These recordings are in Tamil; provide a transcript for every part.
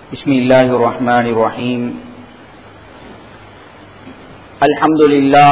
بسم الله الرحمن الرحيم الحمد لله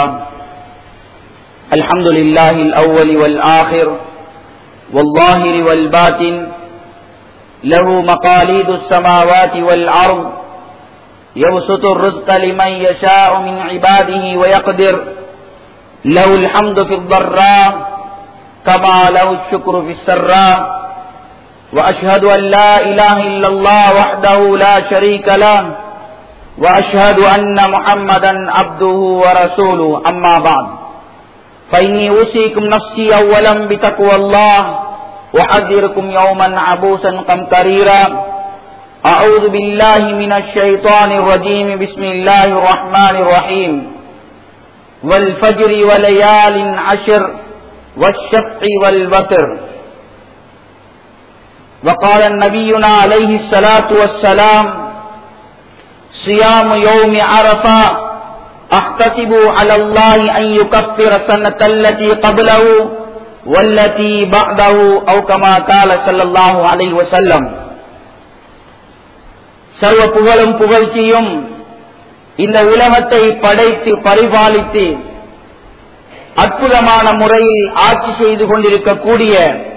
الحمد لله الأول والآخر والظاهر والباطن له مقاليد السماوات والأرض يبسط الرزق لمن يشاء من عباده ويقدر له الحمد في الضراء كما له الشكر في السراء وأشهد أن لا إله إلا الله وحده لا شريك له وأشهد أن محمدا عبده ورسوله أما بعد فإني أوصيكم نفسي أولا بتقوى الله وحذركم يوما عبوسا قمطريرا أعوذ بالله من الشيطان الرجيم بسم الله الرحمن الرحيم والفجر وليال عشر والشفع والوتر وقال النبينا عليه الصلاة والسلام صيام يوم عرفة أحتسب على الله أن يكفر السنة التي قبله والتي بعده أو كما قال صلى الله عليه وسلم சர்வ புகழும் புகழ்ச்சியும் இந்த உலகத்தை படைத்து பரிபாலித்து அற்புதமான முறையில் ஆட்சி செய்து கொண்டிருக்கக்கூடிய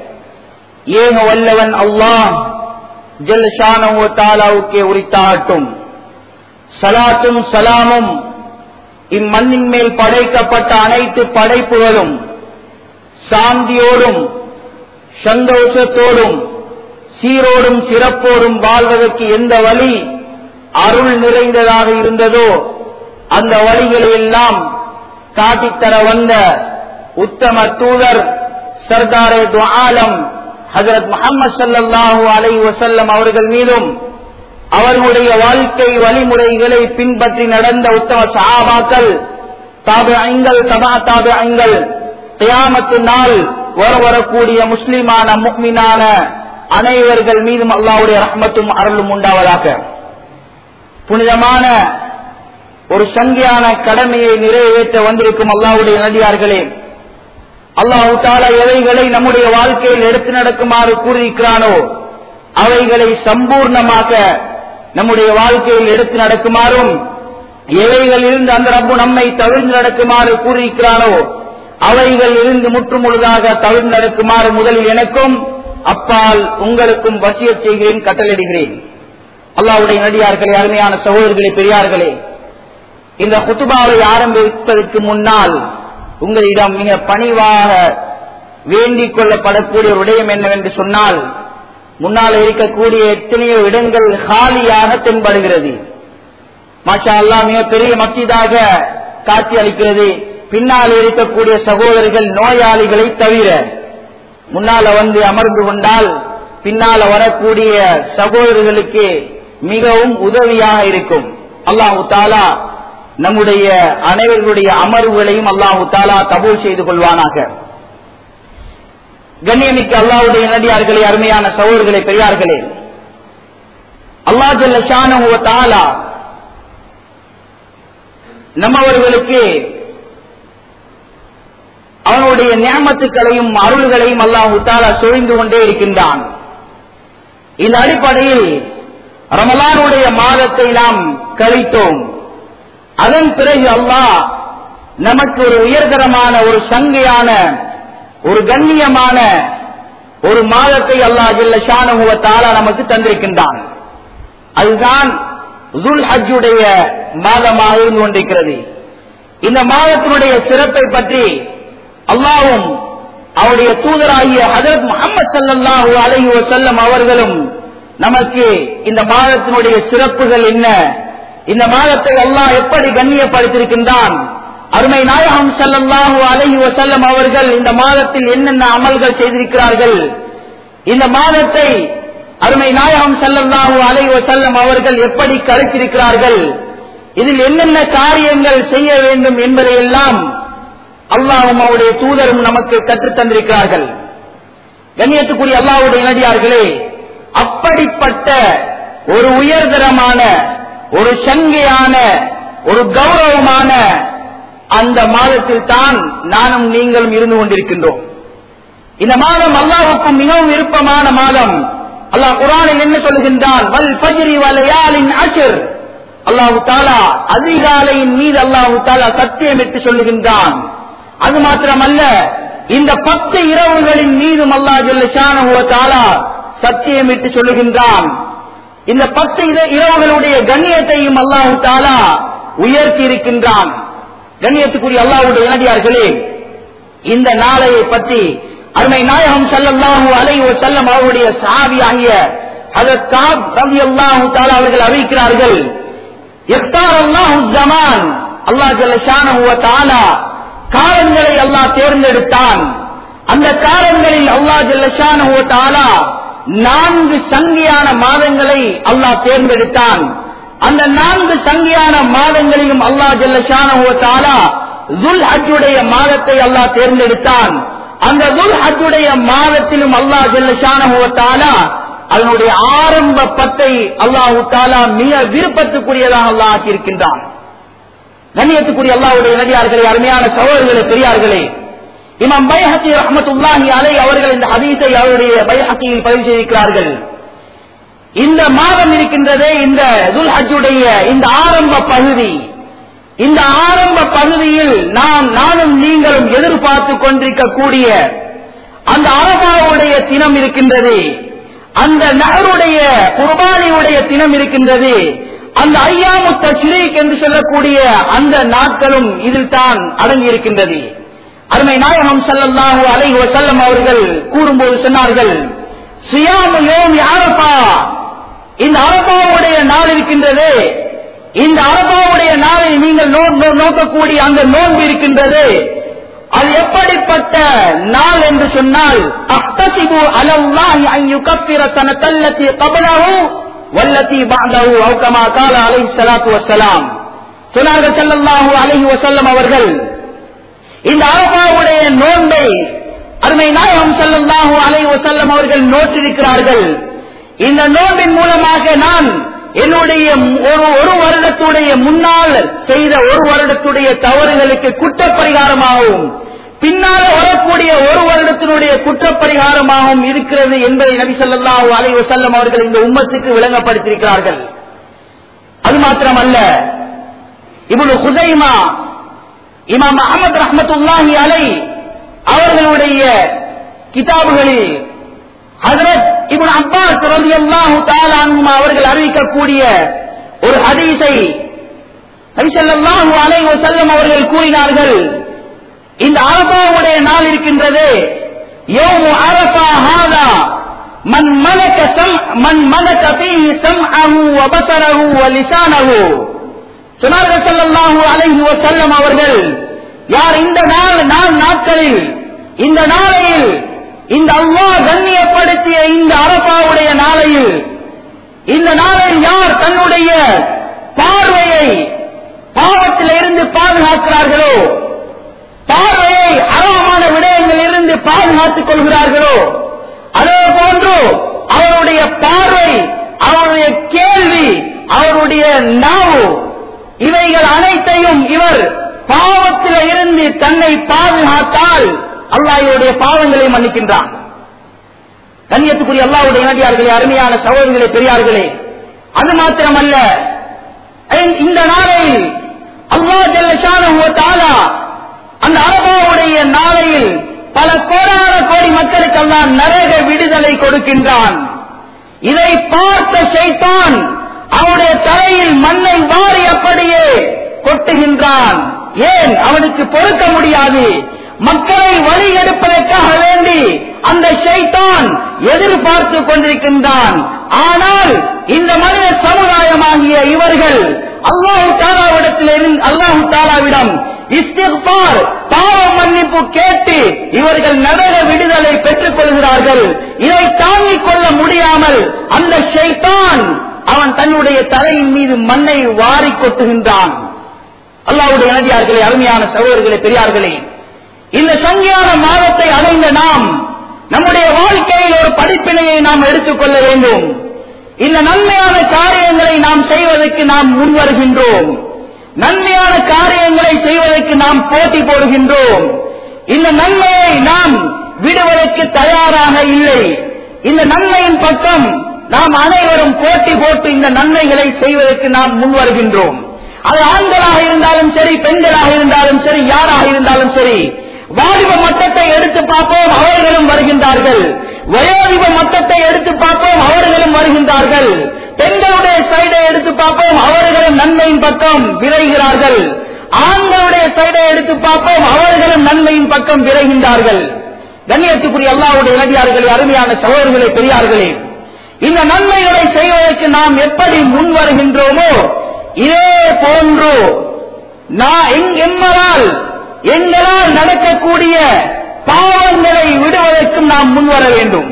ஏக வல்லவன் அல்லாஹ் ஜல் ஷானோ தாலாவுக்கே உரித்தாகட்டும் சலாத்தும் சலாமும் இம்மண்ணின் மேல் படைக்கப்பட்ட அனைத்து படைப்புகளும் சாந்தியோடும் சந்தோஷத்தோடும் சீரோடும் சிறப்போடும் வாழ்வதற்கு எந்த வழி அருள் நிறைந்ததாக இருந்ததோ அந்த வழிகளை எல்லாம் காட்டித்தர வந்த உத்தம தூதர் சர்தாரே துஆலம் ஹசரத் முகமது சல்லாஹூ அலை வசல்லம் அவர்கள் மீதும் அவர்களுடைய வாழ்க்கை வழிமுறைகளை பின்பற்றி நடந்த உத்தம சஹாபாக்கள் தாபு ஐங்கள் தபா தாபு ஐங்கள் தியாமத்து நாள் வர வரக்கூடிய முஸ்லிமான முக்மினான அனைவர்கள் மீதும் அல்லாவுடைய ரஹ்மத்தும் அருளும் உண்டாவதாக புனிதமான ஒரு சங்கியான கடமையை நிறைவேற்ற வந்திருக்கும் அல்லாவுடைய நடிகார்களே அல்லாஹு தாலா எவைகளை நம்முடைய வாழ்க்கையில் எடுத்து நடக்குமாறு கூறியிருக்கிறானோ அவைகளை சம்பூர்ணமாக நம்முடைய வாழ்க்கையில் எடுத்து நடக்குமாறும் எவைகளிலிருந்து அந்த ரப்பு நம்மை தவிர்த்து நடக்குமாறு கூறியிருக்கிறானோ அவைகள் இருந்து முற்று முழுதாக தவிர்த்து நடக்குமாறு முதலில் எனக்கும் அப்பால் உங்களுக்கும் வசிய செய்கிறேன் கட்டளிடுகிறேன் அல்லாவுடைய நடிகார்களே அருமையான சகோதரர்களே பெரியார்களே இந்த குத்துபாவை ஆரம்பிப்பதற்கு முன்னால் உங்களிடம் மிக பணிவாக வேண்டிக் கொள்ளப்படக்கூடிய ஒரு விடயம் என்னவென்று சொன்னால் முன்னால் இருக்கக்கூடிய எத்தனையோ இடங்கள் காலியாக தென்படுகிறது மாஷா அல்லா மிக பெரிய மத்தியதாக காட்சி அளிக்கிறது பின்னால் இருக்கக்கூடிய சகோதரர்கள் நோயாளிகளை தவிர முன்னால வந்து அமர்ந்து கொண்டால் பின்னால வரக்கூடிய சகோதரர்களுக்கு மிகவும் உதவியாக இருக்கும் அல்லாஹு தாலா நம்முடைய அனைவர்களுடைய அமர்வுகளையும் அல்லாஹு தாலா கபூல் செய்து கொள்வானாக கண்ணியமிக்க அல்லாவுடைய நடிகார்களே அருமையான சகோதரர்களே பெரியார்களே அல்லா ஜல்ல ஷானு தாலா நம்மவர்களுக்கு அவனுடைய நியமத்துக்களையும் அருள்களையும் அல்லாஹு தாலா சுழிந்து கொண்டே இருக்கின்றான் இந்த அடிப்படையில் ரமலானுடைய மாதத்தை நாம் கழித்தோம் அதன் பிறகு அல்லாஹ் நமக்கு ஒரு உயர்தரமான ஒரு சங்கையான ஒரு கண்ணியமான ஒரு மாதத்தை அல்லாஹ் ஜில்ல ஷானுவத்தாலா நமக்கு தந்திருக்கின்றான் அதுதான் துல் ஹஜ்ஜுடைய மாதமாக இருந்து கொண்டிருக்கிறது இந்த மாதத்தினுடைய சிறப்பை பற்றி அல்லாவும் அவருடைய தூதராகிய ஹதரத் முகமது சல்லாஹூ அலஹி வசல்லம் அவர்களும் நமக்கு இந்த மாதத்தினுடைய சிறப்புகள் என்ன இந்த மாதத்தை அல்லாஹ் எப்படி கண்ணியப்படுத்தியிருக்கின்றான் அருமை நாயகம் சல்லல்லாஹூ அலஹி வசல்லம் அவர்கள் இந்த மாதத்தில் என்னென்ன அமல்கள் செய்திருக்கிறார்கள் இந்த மாதத்தை அருமை நாயகம் சல்லல்லாஹூ அலஹி வசல்லம் அவர்கள் எப்படி கருத்திருக்கிறார்கள் இதில் என்னென்ன காரியங்கள் செய்ய வேண்டும் என்பதையெல்லாம் அல்லாவும் அவருடைய தூதரும் நமக்கு கற்றுத் தந்திருக்கிறார்கள் கண்ணியத்துக்குரிய அல்லாவுடைய நடிகார்களே அப்படிப்பட்ட ஒரு உயர்தரமான ஒரு சங்கையான ஒரு கௌரவமான அந்த மாதத்தில் தான் நானும் நீங்களும் இருந்து கொண்டிருக்கின்றோம் இந்த மாதம் அல்லாவுக்கும் மிகவும் விருப்பமான மாதம் அல்லாஹ் குரானில் என்ன சொல்லுகின்றான் வல் பஜ்ரி வலையாலின் அஷர் அல்லாஹு தாலா அதிகாலையின் மீது அல்லாஹு தாலா சத்தியமிட்டு சொல்லுகின்றான் அது மாத்திரமல்ல இந்த பத்து இரவுகளின் மீதும் அல்லாஹ் ஜல்ல தாலா சத்தியமிட்டு சொல்லுகின்றான் இந்த பத்து இர- இரவுகளுடைய கண்ணியத்தையும் அல்லாஹு தாலா உயர்த்தி இருக்கின்றான் கண்ணியத்துக்குரிய அல்லாஹுடைய இனடியார்களே இந்த நாளையை பற்றி அருமை நாயகம் ஸல்லல்லாஹு அலைஹி வஸல்லம் அவருடைய சாவி ஆகிய ஹஜரத் காப் ரலியல்லாஹு தஆலா அவர்கள் அறிவிக்கிறார்கள் இஃப்தார் அல்லாஹு ஜமான் அல்லாஹ் ஜல்ல ஷானஹு வ தஆலா காலங்களை அல்லாஹ் தேர்ந்தெடுத்தான் அந்த காலங்களில் அல்லாஹ் ஜல்ல ஷானஹு வ தஆலா நான்கு சங்கியான மாதங்களை அல்லாஹ் தேர்ந்தெடுத்தான் அந்த நான்கு சங்கியான மாதங்களிலும் அல்லாஹ் ஜல்ல ஷானஹு வ தஆலா துல் ஹஜ்ஜுடைய மாதத்தை அல்லாஹ் தேர்ந்தெடுத்தான் அந்த துல் ஹஜ்ஜுடைய மாதத்திலும் அல்லாஹ் ஜல்ல ஷானஹு வ தஆலா அதனுடைய ஆரம்ப பத்தை அல்லாஹு தாலா மிக விருப்பத்துக்குரியதாக அல்லாஹ் ஆக்கியிருக்கின்றான் கண்ணியத்துக்குரிய அல்லாஹ்வுடைய நடிகார்களே அருமையான சகோதரர்களே பெரியார்களே இமாம் பைஹத்தி ரஹ்மத்துல்லாஹி அலை அவர்கள் இந்த ஹதீஸை அவருடைய பைஹத்தியில் பதிவு செய்திருக்கிறார்கள் இந்த மாதம் இருக்கின்றதே இந்த துல் ஹஜ்ஜுடைய இந்த ஆரம்ப பகுதி இந்த ஆரம்ப பகுதியில் நாம் நானும் நீங்களும் எதிர்பார்த்து கொண்டிருக்கக்கூடிய அந்த அரபாவுடைய தினம் இருக்கின்றது அந்த நகருடைய குர்பானியுடைய தினம் இருக்கின்றது அந்த ஐயாமு தஷ்ரீக் என்று சொல்லக்கூடிய அந்த நாட்களும் இதில் தான் அடங்கி இருக்கின்றது அருமை நாயகம் ஸல்லல்லாஹு அலைஹி வஸல்லம் அவர்கள் கூறும்போது சொன்னார்கள் சியாமு யோமி அரபா இந்த அரபாவுடைய நாள் இருக்கின்றது இந்த அரபாவுடைய நாளை நீங்கள் நோ- நோ- நோக்கக்கூடிய அந்த நோன்பு இருக்கின்றது அது எப்படிப்பட்ட நாள் என்று சொன்னால் அஹ்தசிபு அலல்லாஹி அன் யுகஃபிர சனத்தல்லதி கபலஹு வல்லதி பஅதஹு அவ் கமா கால அலைஹி ஸலாத்து வஸ்ஸலாம் சொன்னார்கள் ஸல்லல்லாஹு அலைஹி வஸல்லம் அவர்கள் இந்த அரபாவுடைய நோன்பை அருமை நாயகம் ஸல்லல்லாஹு அலைஹி வஸல்லம் அவர்கள் நோற்றிருக்கிறார்கள் இந்த நோன்பின் மூலமாக நான் என்னுடைய ஒரு ஒரு வருடத்துடைய முன்னால் செய்த ஒரு வருடத்துடைய தவறுகளுக்கு குற்றப்பரிகாரமாகவும் பின்னால் வரக்கூடிய ஒரு வருடத்தினுடைய குற்றப்பரிகாரமாகவும் இருக்கிறது என்பதை நபி ஸல்லல்லாஹு அலைஹி வஸல்லம் அவர்கள் இந்த உம்மத்துக்கு விளங்கப்படுத்தியிருக்கிறார்கள் அது மாத்திரமல்ல இப்னு ஹுதைமா இமாம் அஹமது ரஹ்மத்துல்லாஹி அலை அவர்களுடைய கிதாபுகளில் ஹஜரத் இப்னு அப்பாஸ் ரலியல்லாஹு தஆலா அன்ஹுமா அவர்கள் அறிவிக்கக்கூடிய ஒரு ஹதீஸை நபி ஸல்லல்லாஹு அலைஹி வஸல்லம் அவர்கள் கூறினார்கள் இந்த அரபாவுடைய நாள் இருக்கின்றது யௌமு அரபா ஹாதா மன் மலக சம் மன் மலக ஃபீஹி சம்அஹு வ பஸரஹு வ லிசானஹு சொன்னார்கள் ஸல்லல்லாஹு அலைஹி வஸல்லம் அவர்கள் யார் இந்த நாள் நாள் நாட்களில் இந்த நாளையில் இந்த அல்லாஹ் கண்ணியப்படுத்திய இந்த அரபாவுடைய நாளையில் இந்த நாளில் யார் தன்னுடைய பார்வையை பாவத்தில் இருந்து பாதுகாக்கிறார்களோ பார்வையை அறமான விடயங்களில் இருந்து பாதுகாத்துக் கொள்கிறார்களோ அதே போன்று அவருடைய பார்வை அவருடைய கேள்வி அவருடைய நாவு இவைகள் அனைத்தையும் இவர் பாவத்தில் இருந்து தன்னை பாதுகாத்தால் அல்லாஹ் இவருடைய பாவங்களை மன்னிக்கின்றான் கண்ணியத்துக்குரிய அல்லாஹ்வுடைய இனடியார்களே அருமையான சகோதரர்களே பெரியார்களே அது மாத்திரமல்ல ஐ- இந்த நாளையில் அல்லாஹ் ஜல்ல ஷானஹு வ தஆலா அந்த அரபாவுடைய நாளையில் பல கோடான கோடி மக்களுக்கு அல்லாஹ் நரக விடுதலை கொடுக்கின்றான் இதை பார்த்த ஷைத்தான் அவனுடைய தலையில் மண்ணை வாரி அப்படியே கொட்டுகின்றான் ஏன் அவனுக்கு பொறுக்க முடியாது மக்களை வழிகெடுப்பதற்காக வேண்டி அந்த ஷைத்தான் எதிர்பார்த்து கொண்டிருக்கின்றான் ஆனால் இந்த மனித சமுதாயமாகிய இவர்கள் அல்லாஹு தாலாவிடத்தில் இருந்து அல்லாஹு தாலாவிடம் இஸ்திக்பார் பாவ மன்னிப்பு கேட்டு இவர்கள் நரக விடுதலை பெற்றுக் கொள்கிறார்கள் இதை தாங்கிக் கொள்ள முடியாமல் அந்த ஷைத்தான் அவன் தன்னுடைய தலையின் மீது மண்ணை வாரி கொட்டுகின்றான் அல்லாஹ்வுடைய நடிகார்களே அருமையான சகோதரர்களே பெரியார்களே இந்த சங்கியான மாதத்தை அடைந்த நாம் நம்முடைய வாழ்க்கையில் ஒரு படிப்பினையை நாம் எடுத்துக்கொள்ள வேண்டும் இந்த நன்மையான காரியங்களை நாம் செய்வதற்கு நாம் முன்வருகின்றோம் நன்மையான காரியங்களை செய்வதற்கு நாம் போட்டி போடுகின்றோம் இந்த நன்மையை நாம் விடுவதற்கு தயாராக இல்லை இந்த நன்மையின் பக்கம் நாம் அனைவரும் போட்டி போட்டு இந்த நன்மைகளை செய்வதற்கு நாம் முன் வருகின்றோம் அது ஆண்களாக இருந்தாலும் சரி பெண்களாக இருந்தாலும் சரி யாராக இருந்தாலும் சரி வாலிப மட்டத்தை எடுத்து பார்ப்போம் அவர்களும் வருகின்றார்கள் வயோதிப மட்டத்தை எடுத்து பார்ப்போம் அவர்களும் வருகின்றார்கள் பெண்களுடைய சைடை எடுத்து பார்ப்போம் அவர்களும் நன்மையின் பக்கம் விரைகிறார்கள் ஆண்களுடைய சைடை எடுத்து பார்ப்போம் அவர்களும் நன்மையின் பக்கம் விரைகின்றார்கள் கண்ணியத்துக்குரிய அல்லாவுடைய இளைஞர்களே அருமையான சகோதரர்களே பெரியார்களே இந்த நன்மைகளை செய்வதற்கு நாம் எப்படி முன் வருகின்றோமோ இதே போன்று நான் எங்- எம்மரால் எங்களால் நடக்கக்கூடிய பாவங்களை விடுவதற்கும் நாம் முன்வர வேண்டும்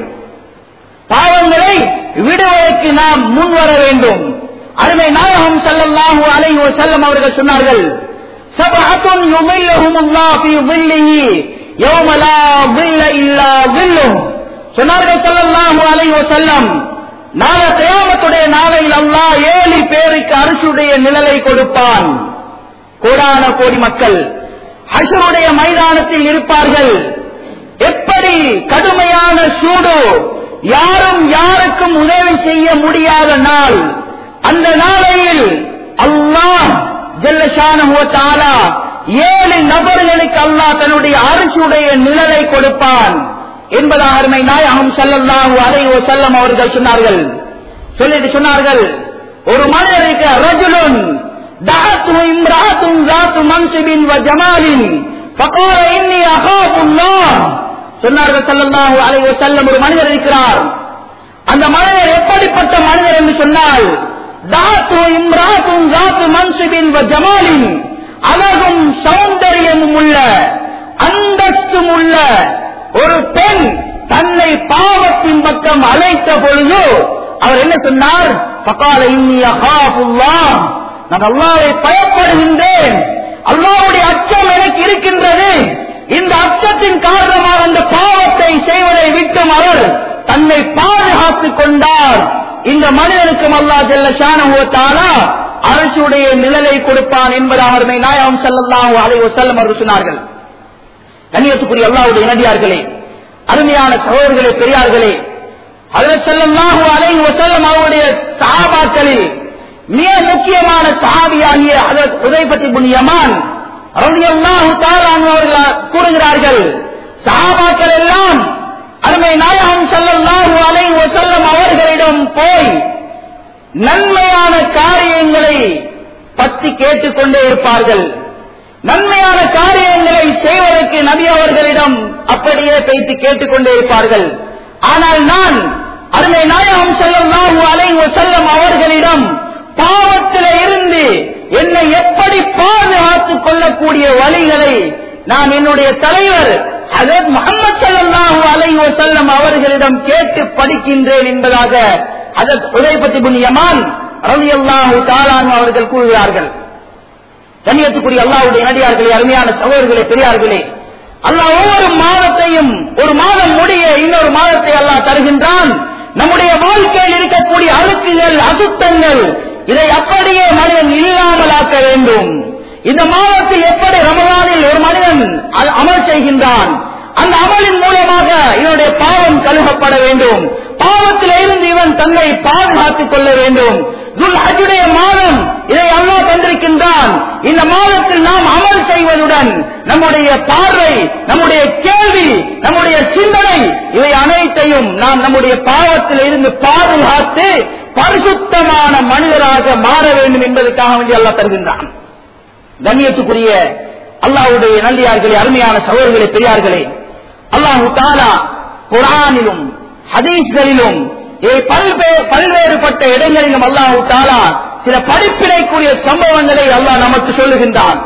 பாவங்களை விடுவதற்கு நாம் முன்வர வேண்டும் அருமை நாயகம் ஸல்லல்லாஹு அலைஹி வஸல்லம் அவர்கள் சொன்னார்கள் சபஅத்துன் யுமில்லுஹுமுல்லாஹு ஃபீ ظில்லிஹி யௌம லா ظில்ல இல்லா ظில்லுஹு சொன்னார்கள் ஸல்லல்லாஹு அலைஹி வஸல்லம் நாளை கியாமத்துடைய நாளையில் அல்லாஹ் ஏழு பேருக்கு அரசுடைய நிழலை கொடுப்பான் கோடான கோடி மக்கள் ஹஷருடைய மைதானத்தில் இருப்பார்கள் எப்படி கடுமையான சூடு யாரும் யாருக்கும் உதவி செய்ய முடியாத நாள் அந்த நாளையில் அல்லாஹ் ஜல்லஷானஹு வ தஆலா ஏழு நபர்களுக்கு அல்லாஹ் தன்னுடைய அரசுடைய நிழலை கொடுப்பான் என்பதாக அருமை நாயகம் ஸல்லல்லாஹு அலைஹி வஸல்லம் அவர்கள் சொன்னார்கள் சொல்லிட்டு சொன்னார்கள் ஒரு மனிதருக்கு ரஜுலுன் دعته امرأة ذات منصب وجمال فقال إني أخاف الله சொன்னார்கள் ஸல்லல்லாஹு அலைஹி வஸல்லம் ஒரு மனிதர் இருக்கிறார் அந்த மனிதர் எப்படிப்பட்ட மனிதர் என்று சொன்னால் தாத்து இம்ராத்தும் தாத்து மன்சுபின் வ ஜமாலின் அழகும் சௌந்தரியமும் உள்ள அந்தஸ்தும் உள்ள ஒரு பெண் தன்னை பாவத்தின் பக்கம் அழைத்த பொழுது அவர் என்ன சொன்னார் பகால இன்னி அகாபுல்லாஹ் நான் அல்லாவை பயப்படுகின்றேன் அல்லாவுடைய அச்சம் எனக்கு இருக்கின்றது இந்த அச்சத்தின் காரணமாக அந்த பாவத்தை செய்வதை விட்டும் அவர் தன்னை பாதுகாத்துக் கொண்டார் இந்த மனிதனுக்கும் அல்லா ஜல்ல ஷானஹுவத்தாலா அரசுடைய நிழலை கொடுப்பான் என்பதாக அருமை நாயகம் ஸல்லல்லாஹு அலைஹி வஸல்லம் அவர்கள் சொன்னார்கள் கண்ணியத்துக்குரிய அல்லாஹ்வுடைய நடிகார்களே அருமையான சகோதரர்களே பெரியார்களே ஹஜரத் ஸல்லல்லாஹு அலைஹி வஸல்லம் அவருடைய சஹாபாக்களில் மிக முக்கியமான சஹாபியாகிய ஹஜரத் உதைபத் இப்னு யமான் ரலியல்லாஹு தஆலா அன்ஹு அவர்கள் கூறுகிறார்கள் சஹாபாக்கள் எல்லாம் அருமை நாயகம் ஸல்லல்லாஹு அலைஹி வஸல்லம் அவர்களிடம் போய் நன்மையான காரியங்களை பற்றி கேட்டுக்கொண்டே இருப்பார்கள் நன்மையான காரியங்களை செய்வதற்கு நபி அவர்களிடம் அப்படியே பேசி கேட்டுக்கொண்டே இருப்பார்கள் ஆனால் நான் அருமை நாயகம் ஸல்லல்லாஹு அலைஹி வஸல்லம் அவர்களிடம் பாவத்தில இருந்து என்னை எப்படி பாதுகாத்துக் கொள்ளக்கூடிய வழிகளை நான் என்னுடைய தலைவர் ஹஜரத் முகமது ஸல்லல்லாஹு அலைஹி வஸல்லம் அவர்களிடம் கேட்டு படிக்கின்றேன் என்பதாக ஹஜரத் உதைபத் இப்னு யமான் ரலியல்லாஹு தஆலா அன்ஹு அவர்கள் கூறுகிறார்கள் கண்ணியத்துக்குரிய அல்லாஹ்வுடைய நடிகார்களே அருமையான சகோதரர்களே பெரியார்களே அல்லாஹ் ஒவ்வொரு மாதத்தையும் ஒரு மாதம் முடிய இன்னொரு மாதத்தை அல்லாஹ் தருகின்றான் நம்முடைய வாழ்க்கையில் இருக்கக்கூடிய அழுக்குகள் அசுத்தங்கள் இதை அப்படியே மனிதன் இல்லாமலாக்க வேண்டும் இந்த மாதத்தில் எப்படி ரமலானில் ஒரு மனிதன் அ- அமல் செய்கின்றான் அந்த அமலின் மூலமாக இவனுடைய பாவம் கழுகப்பட வேண்டும் பாவத்தில் இருந்து இவன் தன்னை பாதுகாத்துக் கொள்ள வேண்டும் துல் ஹஜ்ஜுடைய மாதம் இதை அல்லாஹ் தந்திருக்கின்றான் இந்த மாதத்தில் நாம் அமல் செய்வதுடன் நம்முடைய பார்வை நம்முடைய கேள்வி நம்முடைய சிந்தனை இவை அனைத்தையும் நாம் நம்முடைய பாவத்தில் இருந்து பாதுகாத்து பரிசுத்தமான மனிதராக மாற வேண்டும் என்பதற்காக வேண்டி அல்லாஹ் தருகின்றான் கண்ணியத்துக்குரிய அல்லாஹ்வுடைய நல்லியார்களே அருமையான சகோதரர்களே பெரியார்களே அல்லாஹு தாலா குரானிலும் ஹதீஸ்களிலும் இவை பல்வேறு பல்வேறுபட்ட இடங்களிலும் அல்லாஹு தாலா சில படிப்பினைக்குரிய சம்பவங்களை அல்லாஹ் நமக்கு சொல்லுகின்றான்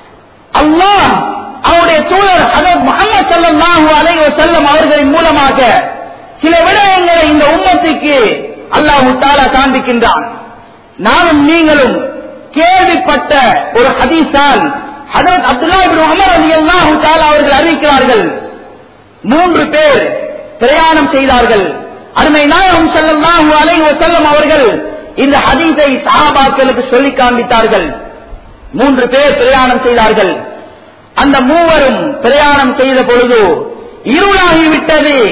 அல்லாஹ் அவருடைய தூதர் ஹதரத் முகமது ஸல்லல்லாஹு அலைஹி வஸல்லம் அவர்களின் மூலமாக சில விடயங்களை இந்த உம்மத்துக்கு அல்லாஹு தாலா காண்பிக்கின்றான் நானும் நீங்களும் கேள்விப்பட்ட ஒரு ஹதீஸால் ஹதரத் அப்துல்லா இப்னு உமர் ரலியல்லாஹு தஆலா அவர்கள் அறிவிக்கிறார்கள் மூன்று பேர் பிரயாணம் செய்தார்கள் அருமை நாயகம் ஸல்லல்லாஹு அலைஹி வஸல்லம் அவர்கள் இந்த ஹதீஸை சஹாபாக்களுக்கு சொல்லி காண்பித்தார்கள் மூன்று பேர் பிரயாணம் செய்தார்கள் அந்த மூவரும் பிரயாணம் செய்த பொழுது இருளாகிவிட்டது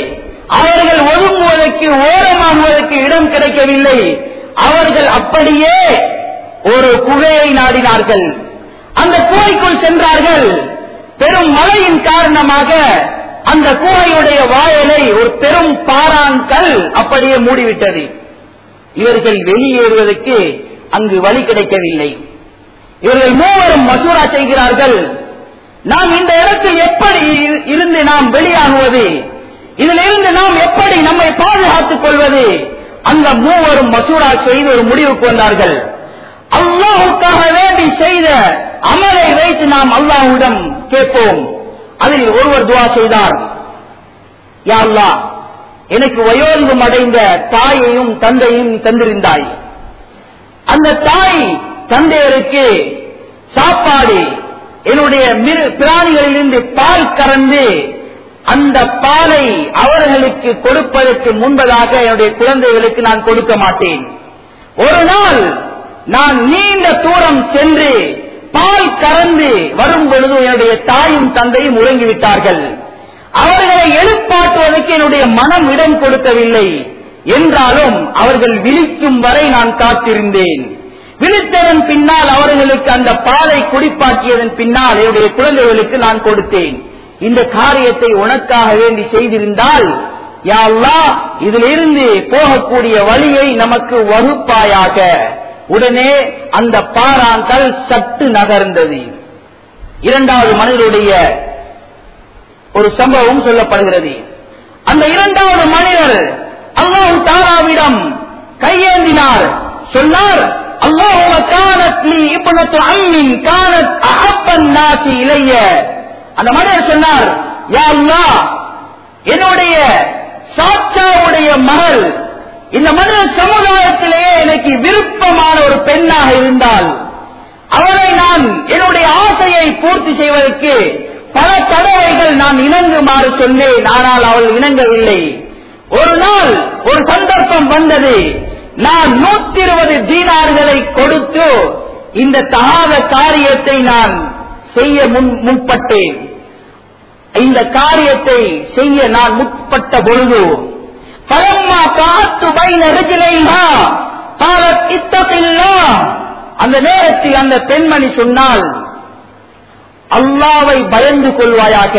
அவர்கள் ஒதுங்குவதற்கு ஓரமாகுவதற்கு இடம் கிடைக்கவில்லை அவர்கள் அப்படியே ஒரு குகையை நாடினார்கள் அந்த குகைக்குள் சென்றார்கள் பெரும் மழையின் காரணமாக அந்த குகையுடைய வாயலை ஒரு பெரும் பாறாங்கல் அப்படியே மூடிவிட்டது இவர்கள் வெளியேறுவதற்கு அங்கு வழி கிடைக்கவில்லை இவர்கள் மூவரும் மசூரா செய்கிறார்கள் நாம் இந்த இடத்தில் எப்படி இரு- இருந்து நாம் வெளியாகுவது இதிலிருந்து நாம் எப்படி நம்மை பாதுகாத்துக் கொள்வது அந்த மூவரும் மசூரா செய்து ஒரு முடிவுக்கு வந்தார்கள் அல்லாஹுக்காக வேண்டி செய்த அமலை வைத்து நாம் அல்லாஹ்விடம் கேட்போம் அதில் ஒருவர் துவா செய்தார் யா அல்லாஹ் எனக்கு வயோதிகம் அடைந்த தாயையும் தந்தையும் நீ தந்திருந்தாய் அந்த தாய் தந்தையருக்கு சாப்பாடு என்னுடைய மிரு- பிராணிகளிலிருந்து பால் கறந்து அந்த பாலை அவர்களுக்கு கொடுப்பதற்கு முன்பதாக என்னுடைய குழந்தைகளுக்கு நான் கொடுக்க மாட்டேன் ஒரு நாள் நான் நீண்ட தூரம் சென்று பால் கறந்து வரும் பொழுது என்னுடைய தாயும் தந்தையும் உறங்கிவிட்டார்கள் அவர்களை எழுப்பாட்டுவதற்கு என்னுடைய மனம் இடம் கொடுக்கவில்லை என்றாலும் அவர்கள் விழிக்கும் வரை நான் காத்திருந்தேன் விழித்ததன் பின்னால் அவர்களுக்கு அந்த பாலை குடிப்பாட்டியதன் பின்னால் என்னுடைய குழந்தைகளுக்கு நான் கொடுத்தேன் இந்த காரியத்தை உனக்காக வேண்டி செய்திருந்தால் யா அல்லாஹ் இதிலிருந்து போகக்கூடிய வழியை நமக்கு வகுப்பாயாக உடனே அந்த பாறாங்கல் சட்டு நகர்ந்தது இரண்டாவது மனிதருடைய ஒரு சம்பவம் சொல்லப்படுகிறது அந்த இரண்டாவது மனிதர் அல்லாஹ் தாராவிடம் கையேந்தினார் சொன்னார் அல்லாஹுவ கானத் லீ இப்னத்து அம்மின் கானத் அஹப்பன் நாசி இலைய அந்த மனிதர் சொன்னார் யா அல்லாஹ் என்னுடைய சாச்சாவுடைய மகள் இந்த மனித சமுதாயத்திலேயே எனக்கு விருப்பமான ஒரு பெண்ணாக இருந்தால் அவளை நான் என்னுடைய ஆசையை பூர்த்தி செய்வதற்கு பல தடவைகள் நான் இணங்குமாறு சொன்னேன் ஆனால் அவள் இணங்கவில்லை ஒரு நாள் ஒரு சந்தர்ப்பம் வந்தது நான் நூத்தி இருபது தீனார்களை கொடுத்து இந்த தகாத காரியத்தை நான் செய்ய முன் முற்பட்டேன் இந்த காரியத்தை செய்ய நான் முற்பட்ட பொழுது பலம்மா காத்து பைன ரிஜிலைஹா காலத் இத்தகில்லா அந்த நேரத்தில் அந்த பெண்மணி சொன்னால் அல்லாவை பயந்து கொள்வாயாக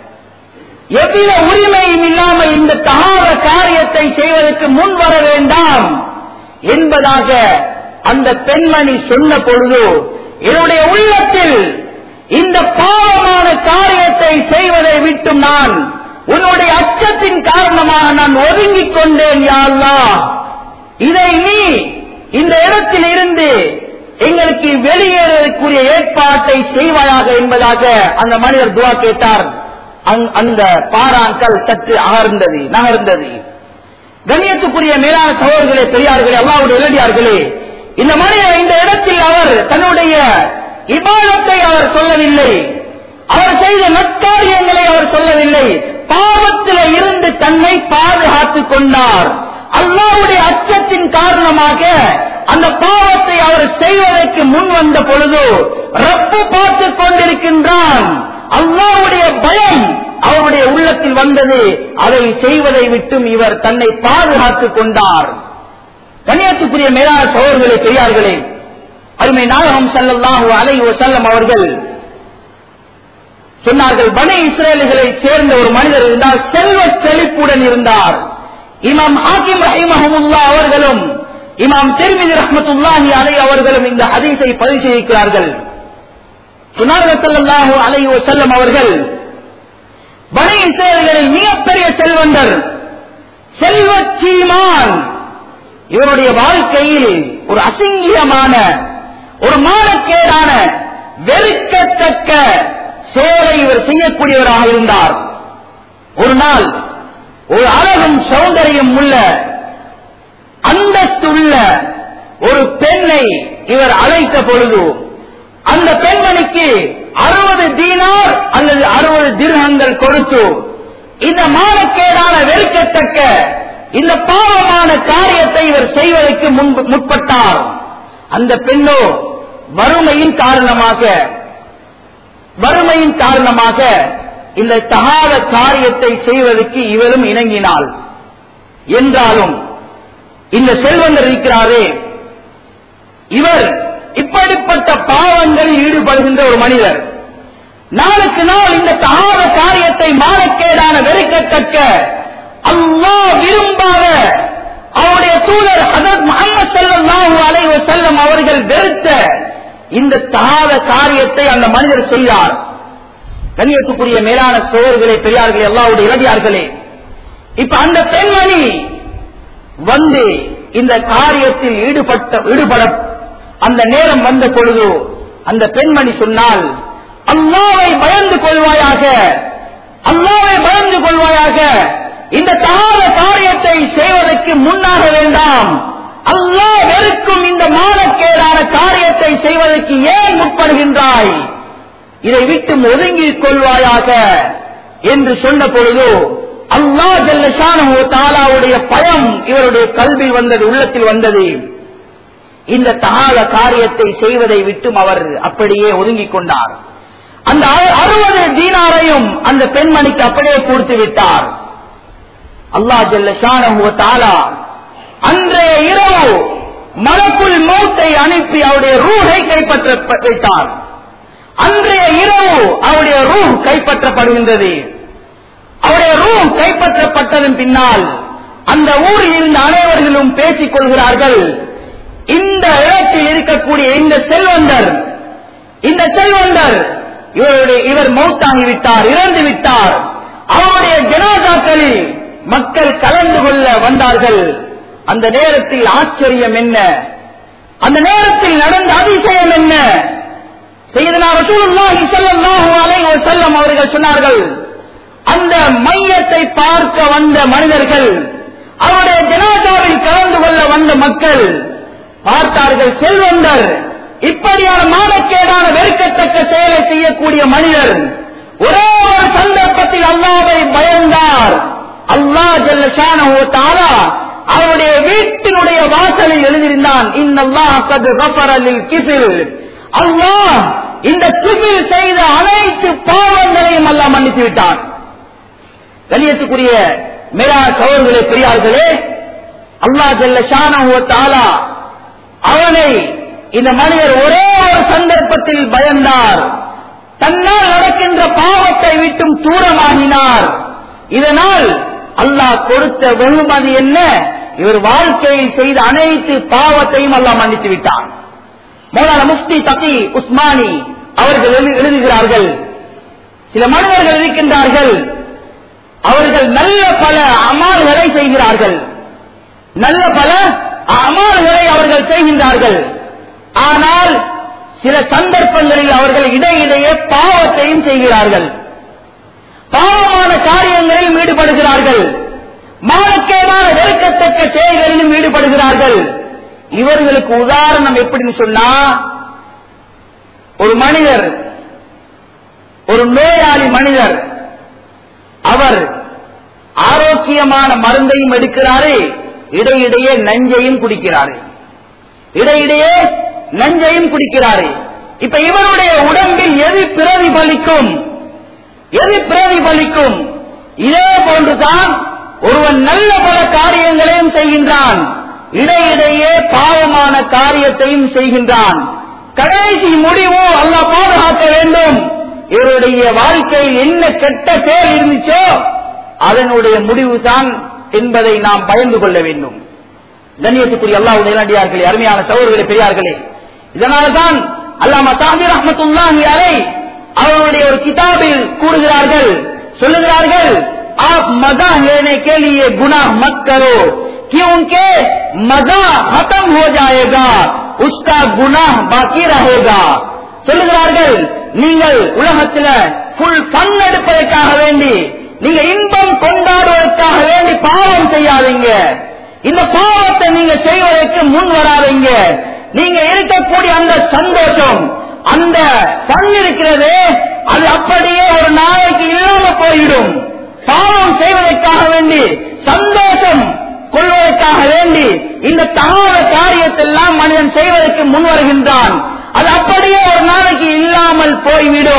எவ்வித உரிமையும் இல்லாமல் இந்த தகாத காரியத்தை செய்வதற்கு முன் வர வேண்டாம் என்பதாக அந்த பெண்மணி சொன்ன பொழுது என்னுடைய உள்ளத்தில் இந்த பாவமான காரியத்தை செய்வதை விட்டு நான் உன்னுடைய அச்சத்தின் காரணமாக நான் ஒதுங்கிக் கொண்டேன் யா அல்லாஹ் இதை நீ இந்த இடத்தில் இருந்து எங்களுக்கு வெளியேறக்கூடிய ஏற்பாட்டை செய்வாயாக என்பதாக அந்த மனிதர் துவா கேட்டார் அங்- அந்த பாறாங்கல் சற்று அகர்ந்தது நகர்ந்தது கண்ணியத்துக்குரிய மேலான சகோதரர்களே பெரியார்களே அல்லாவுடைய எழுதியார்களே இந்த மனிதர் இந்த இடத்தில் அவர் தன்னுடைய இபாதத்தை அவர் சொல்லவில்லை அவர் செய்த நற்காரியங்களை அவர் சொல்லவில்லை பாவத்தில் இருந்து தன்னை பாதுகாத்துக் கொண்டார் அல்லாவுடைய அச்சத்தின் காரணமாக அந்த பாவத்தை அவர் செய்வதற்கு முன் வந்த பொழுது ரப்பு பார்த்துக் கொண்டிருக்கின்றான் அல்லாவுடைய பயம் அவருடைய உள்ளத்தில் வந்தது அதை செய்வதை விட்டும் இவர் தன்னை பாதுகாத்துக் கொண்டார் கன்னியாத்துக்குரிய மேலான சோழர்களே பெரியார்களே அருமை நாயகம் ஸல்லல்லாஹு அலைஹி வஸல்லம் அவர்கள் சொன்னார்கள் பனி இஸ்ரேலுகளை சேர்ந்த ஒரு மனிதர் இருந்தால் செல்வ செழிப்புடன் இருந்தார் இமாம் ஹாக்கிம் ரஹிமஹமுல்லா அவர்களும் இமாம் திருமிதி ரஹ்மத்துல்லாஹி அலை அவர்களும் இந்த ஹதீஸை பதிவு செய்திருக்கிறார்கள் சொன்னார்கள் ஸல்லல்லாஹு அலைஹி வஸல்லம் அவர்கள் பனி இஸ்ரேல்களில் மிகப்பெரிய செல்வந்தர் செல்வ சீமான் இவருடைய வாழ்க்கையில் ஒரு அசிங்கியமான ஒரு மானக்கேடான வெறுக்கத்தக்க செயலை இவர் செய்யக்கூடியவராக இருந்தார் ஒரு நாள் ஒரு அழகும் சௌந்தரியம் உள்ள அந்தஸ்துள்ள ஒரு பெண்ணை இவர் அழைத்த பொழுது அந்த பெண்மணிக்கு அறுபது தீனார் அல்லது அறுபது திருகங்கள் கொடுத்து இந்த மானக்கேடான வெறுக்கத்தக்க இந்த பாவமான காரியத்தை இவர் செய்வதற்கு முன்பு முற்பட்டார் அந்த பெண்ணோ வறுமையின் காரணமாக வறுமையின் காரணமாக இந்த தகாத காரியத்தை செய்வதற்கு இவரும் இணங்கினாள் என்றாலும் இந்த செல்வந்தர் இருக்கிறாரே இவர் இப்படிப்பட்ட பாவங்களில் ஈடுபடுகின்ற ஒரு மனிதர் நாளுக்கு நாள் இந்த தகாத காரியத்தை மானக்கேடான வெறுக்கத்தக்க அல்லாஹ் விரும்பாத அவருடைய தூதர் ஹதரத் முகமது ஸல்லல்லாஹு அலைஹி வஸல்லம் அவர்கள் வெறுத்த இந்த தகாத காரியத்தை அந்த மனிதர் செய்தார் கண்ணியத்துக்குரிய மேலான சோழர்களே பெரியார்களே எல்லாருடைய இளவியார்களே இப்ப அந்த பெண்மணி வந்து இந்த காரியத்தில் ஈடுபட்ட ஈடுபட அந்த நேரம் வந்த பொழுது அந்த பெண்மணி சொன்னால் அல்லாவை பயந்து கொள்வாயாக அல்லாவை பயந்து கொள்வாயாக இந்த தகாத காரியத்தை செய்வதற்கு முன்னாக வேண்டாம் அல்லாஹ் வெறுக்கும் இந்த மானக்கேடான காரியத்தை செய்வதற்கு ஏன் முற்படுகின்றாய் இதை விட்டு ஒதுங்கிக் கொள்வாயாக என்று சொன்ன பொழுது அல்லா ஜல்லஷானு தாலாவுடைய பயம் இவருடைய கல்வியில் வந்தது உள்ளத்தில் வந்தது இந்த தகாத காரியத்தை செய்வதை விட்டும் அவர் அப்படியே ஒதுங்கிக் கொண்டார் அந்த அறுபது தீனாரையும் அந்த பெண்மணிக்கு அப்படியே கொடுத்து விட்டார் அல்லா ஜல்லஷானு தாலா அன்றைய இரவு மலக்குள் மௌத்தை அனுப்பி அவருடைய ரூஹை கைப்பற்ற வைத்தார் அன்றைய இரவு அவருடைய ரூஹ் கைப்பற்றப்படுகின்றது அவருடைய ரூஹ் கைப்பற்றப்பட்டதன் பின்னால் அந்த ஊரில் இருந்த அனைவர்களும் பேசிக் கொள்கிறார்கள் இந்த இடத்தில் இருக்கக்கூடிய இந்த செல்வந்தர் இந்த செல்வந்தர் இவருடைய இவர் மௌத்தாகிவிட்டார் இறந்து விட்டார் அவருடைய ஜனாதாக்களில் மக்கள் கலந்து கொள்ள வந்தார்கள் அந்த நேரத்தில் ஆச்சரியம் என்ன அந்த நேரத்தில் நடந்த அதிசயம் என்ன செய்தனா ரசூலுல்லாஹி ஸல்லல்லாஹு அலைஹி வஸல்லம் அவர்கள் சொன்னார்கள் அந்த மையத்தை பார்க்க வந்த மனிதர்கள் அவருடைய ஜனாதாவில் கலந்து கொள்ள வந்த மக்கள் பார்த்தார்கள் செல்வந்தர் இப்படியான மானக்கேடான வெறுக்கத்தக்க செயலை செய்யக்கூடிய மனிதர் ஒரே ஒரு சந்தர்ப்பத்தில் அல்லாவை பயந்தார் அல்லாஹ் ஜல்லஷானு தாலா அவருடைய வீட்டினுடைய வாசலில் எழுதியிருந்தான் இன்னல்லாஹ் கது கஃபரலில் கிஃபில் அல்லாஹ் இந்த கிஃபில் செய்த அனைத்து பாவங்களையும் அல்லாஹ் மன்னித்து விட்டான் கண்ணியத்துக்குரிய மேலா சோழர்களே பெரியார்களே அல்லாஹ் ஜல்லஷானு தாலா அவனை இந்த மனிதர் ஒரே ஒரு சந்தர்ப்பத்தில் பயந்தார் தன்னால் நடக்கின்ற பாவத்தை விட்டும் தூரமாகினார் இதனால் அல்லாஹ் கொடுத்த வெகுமதி என்ன இவர் வாழ்க்கையில் செய்த அனைத்து பாவத்தையும் அல்லாஹ் மன்னித்து விட்டான் மௌலான முஃப்தி தகி உஸ்மானி அவர்கள் எழு- எழுதுகிறார்கள் சில மனிதர்கள் இருக்கின்றார்கள் அவர்கள் நல்ல பல அமால்களை செய்கிறார்கள் நல்ல பல அமால்களை அவர்கள் செய்கின்றார்கள் ஆனால் சில சந்தர்ப்பங்களில் அவர்கள் இடையிடையே பாவத்தையும் செய்கிறார்கள் பாவமான காரியங்களிலும் ஈடுபடுகிறார்கள் மானக்கேடான வெறுக்கத்தக்க செயல்களிலும் ஈடுபடுகிறார்கள் இவர்களுக்கு உதாரணம் எப்படின்னு சொன்னா ஒரு மனிதர் ஒரு நோயாளி மனிதர் அவர் ஆரோக்கியமான மருந்தையும் எடுக்கிறாரு இடையிடையே நஞ்சையும் குடிக்கிறாரு இடையிடையே நஞ்சையும் குடிக்கிறாரு இப்ப இவருடைய உடம்பில் எது பிரதிபலிக்கும் எது பிரதிபலிக்கும் இதே போன்றுதான் ஒருவன் நல்ல பல காரியங்களையும் செய்கின்றான் இடையிடையே பாவமான காரியத்தையும் செய்கின்றான் கடைசி முடிவு அல்லாஹ் பாதுகாக்க வேண்டும் இவருடைய வாழ்க்கையில் என்ன கெட்ட செயல் இருந்துச்சோ அதனுடைய முடிவுதான் என்பதை நாம் பயந்து கொள்ள வேண்டும் கண்ணியத்துக்குரிய அல்லாவுடைய நடிகார்களே அருமையான சகோதரர்களே பெரியார்களே இதனால்தான் அல்லாம தாமிர் அஹமத்துல்லாஹி அலை அவருடைய ஒரு கிதாபில் கூறுகிறார்கள் சொல்லுகிறார்கள் आप मजा लेने के लिए गुनाह मत करो क्योंकि मजा खत्म हो जाएगा उसका गुनाह बाकी रहेगा சொல்லுகிறார்கள் நீங்கள் உலகத்துல புல் பண் எடுப்பதற்காக வேண்டி நீங்க இன்பம் கொண்டாடுவதற்காக வேண்டி பாவம் செய்யாதீங்க இந்த பாவத்தை நீங்க செய்வதற்கு முன் வராதீங்க நீங்க இருக்கக்கூடிய அந்த சந்தோஷம் அந்த பண் இருக்கிறது அது அப்படியே ஒரு நாளைக்கு இல்லாம போயிடும் பாவம் செய்வதற்காக வேண்டி சந்தோஷம் கொள்வதற்காக வேண்டி இந்த தகாத காரியத்தெல்லாம் மனிதன் செய்வதற்கு முன் வருகின்றான் அது அப்படியே ஒரு நாளைக்கு இல்லாமல் போய்விடும்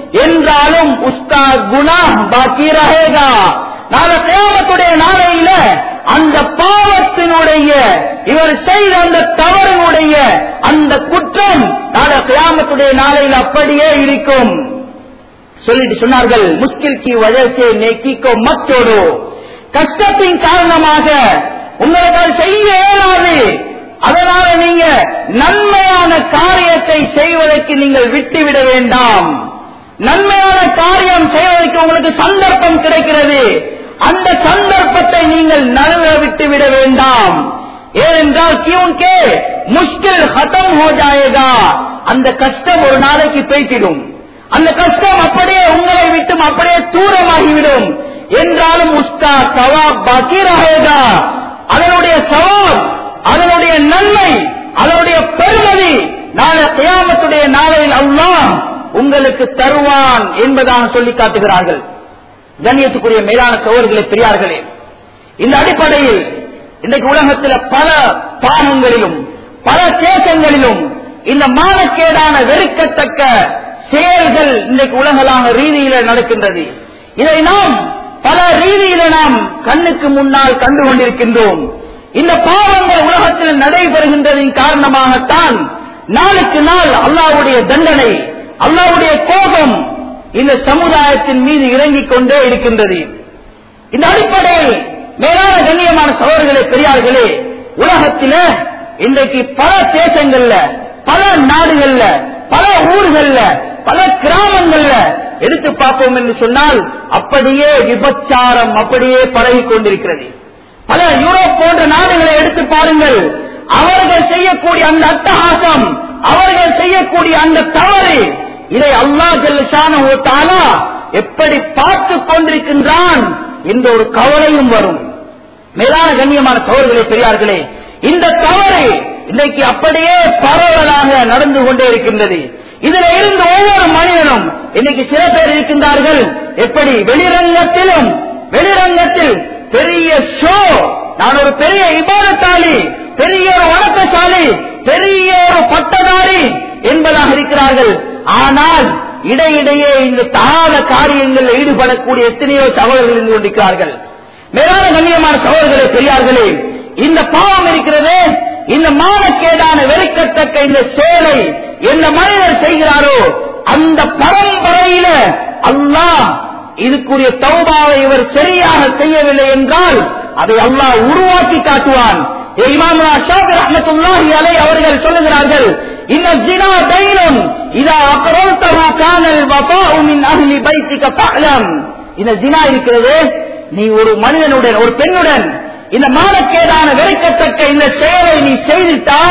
என்றாலும் உஸ்தா குணா பாக்கி ரஹேகா நாளை கியாமத்துடைய நாளையில அந்த பாவத்தினுடைய இவர் செய்த அந்த தவறினுடைய அந்த குற்றம் நாளை கியாமத்துடைய நாளையில் அப்படியே இருக்கும் சொல்லிட்டு சொன்னார்கள் முஸ்கில் கி வயசே நெக்கிக்கோ மத்தோடு கஷ்டத்தின் காரணமாக உங்களுக்கு அது செய்ய இயலாது அதனால நீங்க நன்மையான காரியத்தை செய்வதற்கு நீங்கள் விட்டுவிட வேண்டாம் நன்மையான காரியம் செய்வதற்கு உங்களுக்கு சந்தர்ப்பம் கிடைக்கிறது அந்த சந்தர்ப்பத்தை நீங்கள் நழுவ விட்டுவிட வேண்டாம் ஏனென்றால் கியூன்கே முஷ்கில் ஹதம் ஹோ ஜாயேகா அந்த கஷ்டம் ஒரு நாளைக்கு பேசிடும் அந்த கஷ்டம் அப்படியே உங்களை விட்டும் அப்படியே தூரமாகிவிடும் என்றாலும் உஸ்தா சவாப் பகீராகா அதனுடைய சவாப் அதனுடைய நன்மை அதனுடைய பெருமதி நாளை கியாமத்துடைய நாளையில் அல்லாஹ் உங்களுக்கு தருவான் என்பதாக சொல்லி காட்டுகிறார்கள் கண்ணியத்துக்குரிய மேலான சோழர்களே பெரியார்களே இந்த அடிப்படையில் இன்றைக்கு உலகத்தில் பல பாகங்களிலும் பல தேசங்களிலும் இந்த மானக்கேடான வெறுக்கத்தக்க செயல்கள் இன்றைக்கு உலகளாக ரீதியில நடக்கின்றது இதை நாம் பல ரீதியில நாம் கண்ணுக்கு முன்னால் கண்டு கொண்டிருக்கின்றோம் இந்த பாவங்கள் உலகத்தில் நடைபெறுகின்றதின் காரணமாகத்தான் நாளுக்கு நாள் அல்லாவுடைய தண்டனை அல்லாவுடைய கோபம் இந்த சமுதாயத்தின் மீது இறங்கிக் கொண்டே இருக்கின்றது இந்த அடிப்படையில் மேலான கண்ணியமான சோழர்களே பெரியார்களே உலகத்தில இன்றைக்கு பல தேசங்கள்ல பல நாடுகள்ல பல ஊர்கள்ல பல கிராமங்கள்ல எடுத்து பார்ப்போம் என்று சொன்னால் அப்படியே விபச்சாரம் அப்படியே பரவி கொண்டிருக்கிறது பல யூரோப் போன்ற நாடுகளை எடுத்து பாருங்கள் அவர்கள் செய்யக்கூடிய அந்த அட்டகாசம் அவர்கள் செய்யக்கூடிய அந்த தவறு இதை அல்லா ஜல்லுஷான தாலா எப்படி பார்த்து கொண்டிருக்கின்றான் என்ற ஒரு கவலையும் வரும் மேலான கண்ணியமான சோழர்களே பெரியார்களே இந்த தவறு இன்னைக்கு அப்படியே பரவலாக நடந்து கொண்டே இருக்கின்றது இதுல இருந்து ஒவ்வொரு மனிதனும் இன்னைக்கு சில பேர் இருக்கின்றார்கள் எப்படி வெளிரங்கத்திலும் வெளிரங்கத்தில் பெரிய ஷோ நான் ஒரு பெரிய இபாதத்தாளி பெரிய ஒரு வணக்கசாலி பெரிய ஒரு பட்டதாரி என்பதாக இருக்கிறார்கள் ஆனால் இடையிடையே இந்த தாழ காரியங்களில் ஈடுபடக்கூடிய எத்தனையோ சகோதரர்கள் இருந்து கொண்டிருக்கிறார்கள் மேலான கண்ணியமான சகோதரர்களே பெரியார்களே இந்த பாவம் இருக்கிறது இந்த மானக்கேடான வெறுக்கத்தக்க இந்த செயலை எந்த மனிதர் செய்கிறாரோ அந்த பரம்பரையில அல்லாஹ் இதுக்குரிய தௌபாவை இவர் சரியாக செய்யவில்லை என்றால் அதை அல்லாஹ் உருவாக்கி காட்டுவான் இமாமுனா ஷாஃபி ரஹ்மத்துல்லாஹி அலை அவர்கள் சொல்லுகிறார்கள் இந்த ஜினா தைனம் இதா அக்ரல்தஹு கானல் வஃபாஉ மின் அஹ்லி பைத்திக ஃபஅலம் இந்த ஜினா இருக்கிறது நீ ஒரு மனிதனுடன் ஒரு பெண்ணுடன் இந்த மானக்கேடான வெறுக்கத்தக்க இந்த செயலை நீ செய்துட்டா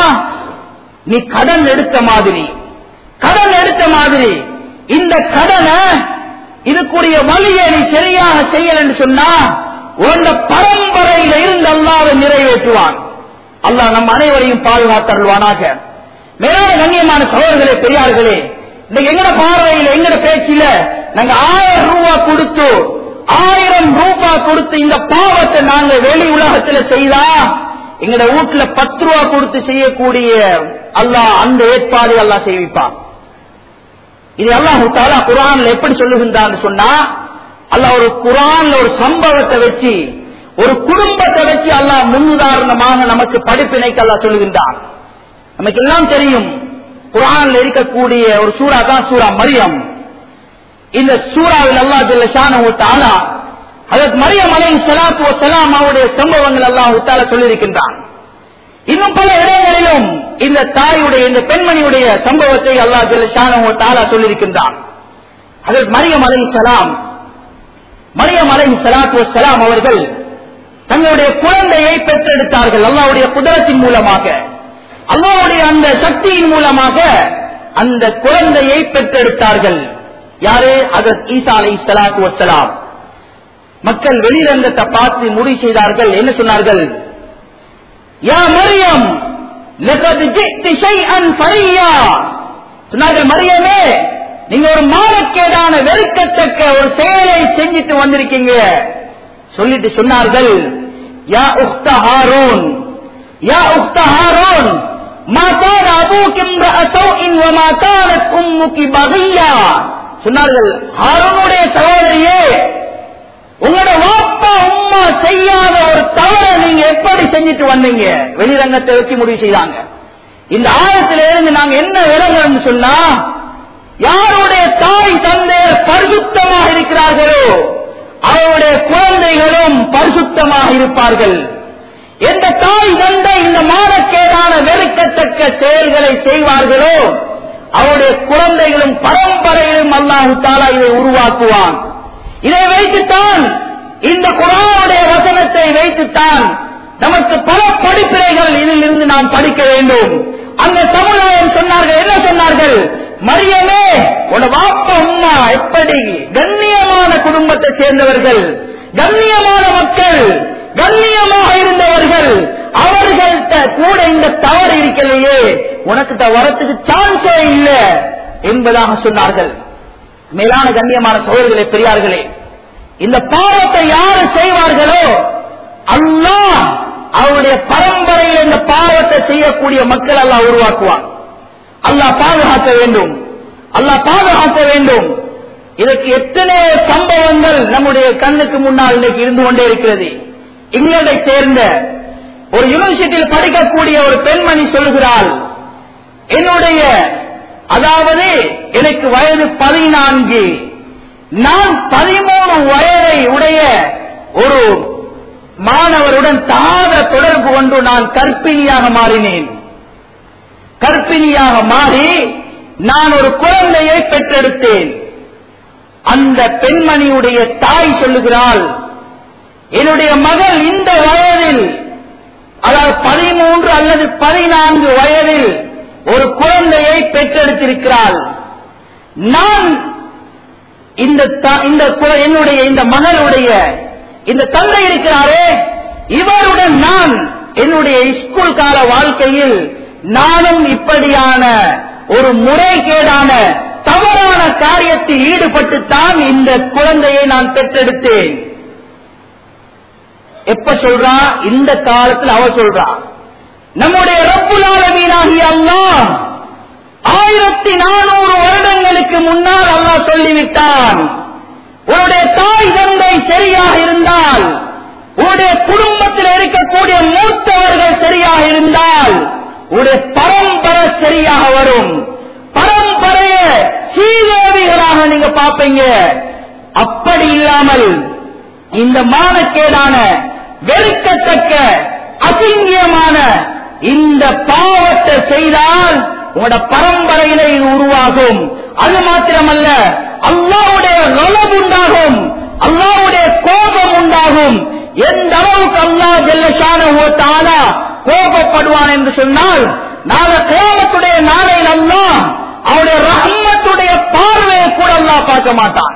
நீ கடன் எடுத்த மாதிரி கடன் எடுத்த மாதிரி இந்த கடனை இதுக்குரிய வழியை நீ சரியாக செய்யல என்று சொன்னா உங்க பரம்பரையில இருந்து அல்லாவை நிறைவேற்றுவான் அல்லாஹ் நம் அனைவரையும் பாதுகாத்தருள்வானாக மேலான கண்ணியமான சகோதரர்களே பெரியார்களே இன்னைக்கு எங்கட பார்வையில எங்கட பேச்சில நாங்க ஆயிரம் ரூபாய் கொடுத்து ஆயிரம் ரூபாய் கொடுத்து இந்த பாவத்தை நாங்க வெளி உலகத்துல செய்தா எங்கட வீட்டுல பத்து ரூபா கொடுத்து செய்யக்கூடிய அல்லாஹ் அந்த ஏற்பாடு அல்லாஹ் செய்விப்பான் இது அல்லாஹு தாலா குரான்ல எப்படி சொல்லுகின்றான்னு சொன்னா அல்லாஹ் ஒரு குரான்ல ஒரு சம்பவத்தை வச்சு ஒரு குடும்பத்தை வச்சு அல்லாஹ் முன்னுதாரணமாக நமக்கு படிப்பினைக்கு அல்லாஹ் சொல்லுகின்றான் நமக்கு எல்லாம் தெரியும் குரான்ல இருக்கக்கூடிய ஒரு சூறா தான் சூரா மரியம் இந்த சூறாவில் அல்லாஹ் ஜல்லஷான தாலா அதற்கு மரியம் அலை சலாத்து சலாம் அவருடைய சம்பவங்கள் அல்லாஹ் தாலா சொல்லியிருக்கின்றான் இன்னும் பல இடங்களிலும் இந்த தாயுடைய இந்த பெண்மணியுடைய சம்பவத்தை அல்லாஹ் ஜல்லஷான தாலா சொல்லியிருக்கின்றான் அதற்கு மரியம் அலை சலாம் மரியம் அலை சலாத்து சலாம் அவர்கள் தங்களுடைய குழந்தையை பெற்றெடுத்தார்கள் அல்லாவுடைய குதிரத்தின் மூலமாக அல்லாவுடைய அந்த சக்தியின் மூலமாக அந்த குழந்தையை பெற்றெடுத்தார்கள் யாரு அதர் ஈசா அலை சலாத்து வசலாம் மக்கள் வெளிரங்கத்தை பார்த்து முடிவு செய்தார்கள் என்ன சொன்னார்கள் யா மரியம் லகத் ஜித்தி ஷைஅன் ஃபரியா சொன்னார்கள் மரியமே நீங்க ஒரு மானக்கேடான வெறுக்கத்தக்க ஒரு செயலை செஞ்சுட்டு வந்திருக்கீங்க சொல்லிட்டு சொன்னார்கள் யா உக்த ஹாரூன் யா உக்த ஹாரூன் ما كان أبوك امرأ سوء وما كانت أمك بغيا சொன்னார்கள் ஹாரூனுடைய சகோதரியே உங்களோட வாப்பா உம்மா செய்யாத ஒரு தவறை நீங்க எப்படி செஞ்சுட்டு வந்தீங்க வெளிரங்கத்தை வச்சு முடிவு செய்தாங்க இந்த ஆயத்தில இருந்து நாங்க என்ன விளங்கணும்னு சொன்னா யாருடைய தாய் தந்தையர் பரிசுத்தமாக இருக்கிறார்களோ அவருடைய குழந்தைகளும் பரிசுத்தமாக இருப்பார்கள் எந்த தாய் தந்தை இந்த மானக்கேடான வெறுக்கத்தக்க செயல்களை செய்வார்களோ அவருடைய குழந்தைகளும் பரம்பரையிலும் அல்லாஹு தாலா இதை உருவாக்குவான் இதை வைத்துத்தான் இந்த குரானுடைய வசனத்தை வைத்துத்தான் நமக்கு பல படிப்பினைகள் இதில் இருந்து நாம் படிக்க வேண்டும் அந்த சமுதாயம் சொன்னார்கள் என்ன சொன்னார்கள் மரியமே உட வாப்பா அம்மா எப்படி கண்ணியமான குடும்பத்தை சேர்ந்தவர்கள் கண்ணியமான மக்கள் கண்ணியமாக இருந்தவர்கள் அவர்கள்ட்ட கூட இந்த தவறு இருக்கலையே உனக்கு த வரத்துக்கு சான்ஸே இல்லை என்பதாக சொன்னார்கள் மேலான கண்ணியமான சோழர்களே பெரியார்களே இந்த பாவத்தை யாரு செய்வார்களோ அல்லாஹ் அவருடைய பரம்பரையில் இந்த பாவத்தை செய்யக்கூடிய மக்கள் அல்லாஹ் உருவாக்குவான் அல்லாஹ் பாதுகாக்க வேண்டும் அல்லாஹ் பாதுகாக்க வேண்டும் இதற்கு எத்தனை சம்பவங்கள் நம்முடைய கண்ணுக்கு முன்னால் இன்னைக்கு இருந்து கொண்டே இருக்கிறது இங்கிலாந்தை சேர்ந்த ஒரு யூனிவர்சிட்டியில் படிக்கக்கூடிய ஒரு பெண்மணி சொல்கிறாள் என்னுடைய அதாவது எனக்கு வயது பதினான்கு நான் பதிமூணு வயதை உடைய ஒரு மாணவருடன் தாத தொடர்பு கொண்டு நான் கற்பிணியாக மாறினேன் கற்பிணியாக மாறி நான் ஒரு குழந்தையை பெற்றெடுத்தேன் அந்த பெண்மணியுடைய தாய் சொல்லுகிறாள் என்னுடைய மகள் இந்த வயதில் அதாவது பதிமூன்று அல்லது பதினான்கு வயதில் ஒரு குழந்தையை பெற்றெடுத்திருக்கிறாள் நான் இந்த த- இந்த கு- என்னுடைய இந்த மகளுடைய இந்த தந்தை இருக்கிறாரே இவருடன் நான் என்னுடைய ஸ்கூல் கால வாழ்க்கையில் நானும் இப்படியான ஒரு முறைகேடான தவறான காரியத்தில் ஈடுபட்டுத்தான் இந்த குழந்தையை நான் பெற்றெடுத்தேன் எப்ப சொல்றா இந்த காலத்தில் அவ சொல்றா நம்முடைய ரப்புலாலமீனாகிய அல்லாஹ் ஆயிரத்தி நானூறு வருடங்களுக்கு முன்னால் அல்லாஹ் சொல்லிவிட்டான் உன்னுடைய தாய் தந்தை சரியாக இருந்தால் உன்னுடைய குடும்பத்தில் இருக்கக்கூடிய மூத்தவர்கள் சரியாக இருந்தால் உன்னுடைய பரம்பரை சரியாக வரும் பரம்பரைய சீதேவிகளாக நீங்க பார்ப்பீங்க அப்படி இல்லாமல் இந்த மானக்கேடான வெறுக்கத்தக்க அசிங்கியமான இந்த பாவத்தை செய்தால் உங்களோட பரம்பரையில இது உருவாகும் அது மாத்திரமல்ல அல்லாவுடைய ரலப் உண்டாகும் அல்லாவுடைய கோபம் உண்டாகும் எந்த அளவுக்கு அல்லா ஜெல்லஷான கோபப்படுவான் என்று சொன்னால் நாளை கோபத்துடைய நாளையில் அல்லாஹ் அவருடைய ரஹம்மத்துடைய பார்வையை கூட அல்லாஹ் பார்க்க மாட்டான்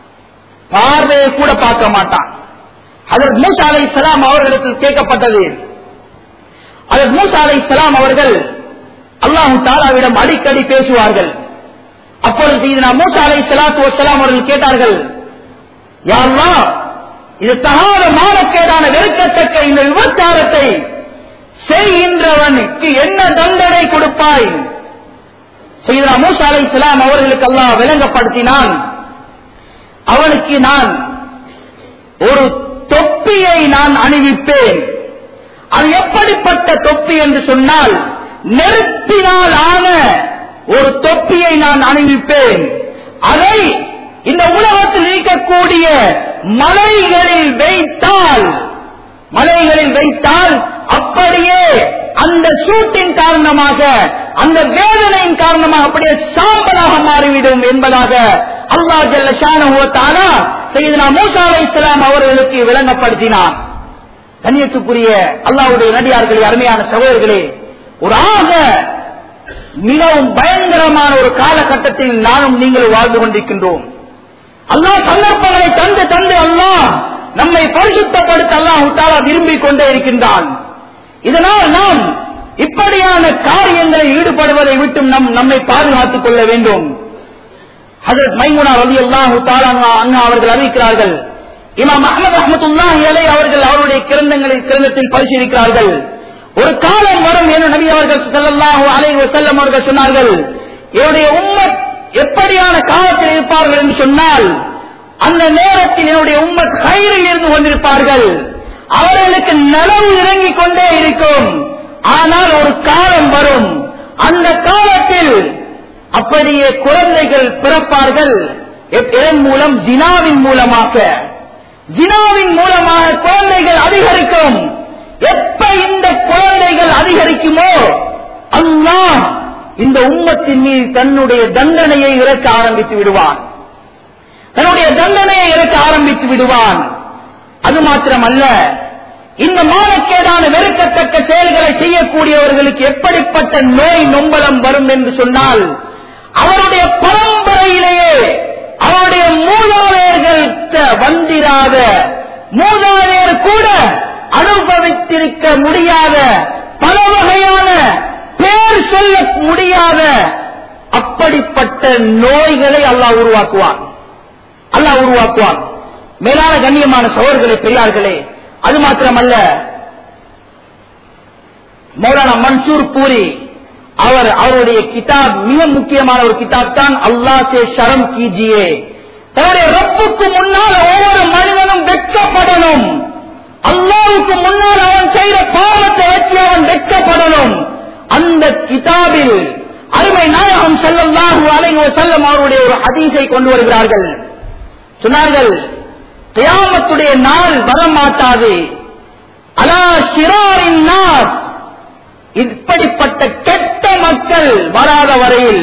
பார்வையை கூட பார்க்க மாட்டான் அதற்கு மூசா அலை இஸ்லாம் அவர்களுக்கு கேட்கப்பட்டது அதற்கு மூசா அலை இஸ்லாம் அவர்கள் அல்லாஹு தாலாவிடம் அடிக்கடி பேசுவார்கள் அப்பொழுது இது நான் மூசா அலை சலாத்து வசலாம் அவர்கள் கேட்டார்கள் யா அல்லாஹ், இது தகாத மானக்கேடான வெறுக்கத்தக்க இந்த விபச்சாரத்தை செய்கின்றவனுக்கு என்ன தண்டனை கொடுப்பாய் செய்தா மூசா அலை இஸ்லாம் அவர்களுக்கு அல்லாஹ் விளங்கப்படுத்தினான் அவனுக்கு நான் ஒரு தொப்பியை நான் அணிவிப்பேன் அது எப்படிப்பட்ட தொப்பி என்று சொன்னால் நெருப்பினால் ஆன ஒரு தொப்பியை நான் அணிவிப்பேன் அதை இந்த உலகத்தில் இருக்கக்கூடிய மலைகளில் வைத்தால் மலைகளில் வைத்தால் அப்படியே அந்த சூட்டின் காரணமாக அந்த வேதனையின் காரணமாக அப்படியே சாம்பலாக மாறிவிடும் என்பதாக அல்லாஹ் ஜல்ல ஷானஹுவத்தாலா செய்தனா மூசா அலை இஸ்லாம் அவர்களுக்கு விளங்கப்படுத்தினார் கண்ணியத்துக்குரிய அல்லாஹ்வுடைய நடிகார்களே அருமையான சகோதரர்களே ஒரு ஆக மிகவும் பயங்கரமான ஒரு காலகட்டத்தில் நானும் நீங்கள் வாழ்ந்து கொண்டிருக்கின்றோம் அல்லாஹ் சந்தர்ப்பங்களை தந்து தந்து அல்லாஹ் நம்மை பரிசுத்தப்படுத்த அல்லாஹ் தாலா விரும்பிக் கொண்டே இருக்கின்றான் இதனால் நாம் இப்படியான காரியங்களில் ஈடுபடுவதை விட்டு நம் நம்மை பாதுகாத்துக் கொள்ள வேண்டும் ஹஜரத் மைமுனா ரலி அல்லாஹு அண்ணா அவர்கள் அறிவிக்கிறார்கள் இமாம் அஹமது அஹமத்துல்லாஹி அலை அவர்கள் அவருடைய கிரந்தங்களில் கிரந்தத்தில் பரிசீலிக்கிறார்கள் ஒரு காலம் வரும் என்று நபி அவர்கள் ஸல்லல்லாஹு அலைஹி வஸல்லம் அவர்கள் சொன்னார்கள் என்னுடைய உம்மத் எப்படியான காலத்தில் இருப்பார்கள் என்று சொன்னால் அந்த நேரத்தில் என்னுடைய உம்மத் கயிறில் இருந்து கொண்டிருப்பார்கள் அவர்களுக்கு நலவு இறங்கிக் கொண்டே இருக்கும் ஆனால் ஒரு காலம் வரும் அந்த காலத்தில் அப்படியே குழந்தைகள் பிறப்பார்கள் எ- எதன் மூலம் ஜினாவின் மூலமாக ஜினாவின் மூலமாக குழந்தைகள் அதிகரிக்கும் எப்ப இந்த குழந்தைகள் அதிகரிக்குமோ அல்லாஹ் இந்த உம்மத்தின் மீது தன்னுடைய தண்டனையை இறக்க ஆரம்பித்து விடுவான் தன்னுடைய தண்டனையை இறக்க ஆரம்பித்து விடுவான் அது மாத்திரமல்ல இந்த மானக்கேடான வெறுக்கத்தக்க செயல்களை செய்யக்கூடியவர்களுக்கு எப்படிப்பட்ட நோய் நொம்பலம் வரும் என்று சொன்னால் அவருடைய பரம்பரையிலேயே அவருடைய மூதாதையர்கள் வந்திராத மூதாதையர் கூட அனுபவித்திருக்க முடியாத பல வகையான பேர் சொல்ல முடியாத அப்படிப்பட்ட நோய்களை அல்லாஹ் உருவாக்குவான் அல்லாஹ் உருவாக்குவான் மேலான கண்ணியமான சோழர்களே பெரியார்களே அது மாத்திரமல்ல மௌலானா மன்சூர் பூரி அவர் அவருடைய கிதாப் மிக முக்கியமான ஒரு கிதாப் தான் அல்லாஹ் சே ஷரம் கீஜியே தன்னுடைய ரப்புக்கு முன்னால் ஒவ்வொரு மனிதனும் வெட்கப்படணும் அல்லாவுக்கு முன்னால் அவன் செய்த பாவத்தை வச்சு அவன் வெட்கப்படணும் அந்த கிதாபில் அருமை நாயகம் ஸல்லல்லாஹு அலைஹி வஸல்லம் அவருடைய ஒரு ஹதீஸை கொண்டு வருகிறார்கள் சொன்னார்கள் கியாமத்துடைய நாள் வரமாட்டாது அலா ஷிராரின் நாஸ் இப்படிப்பட்ட கெட்ட மக்கள் வராத வரையில்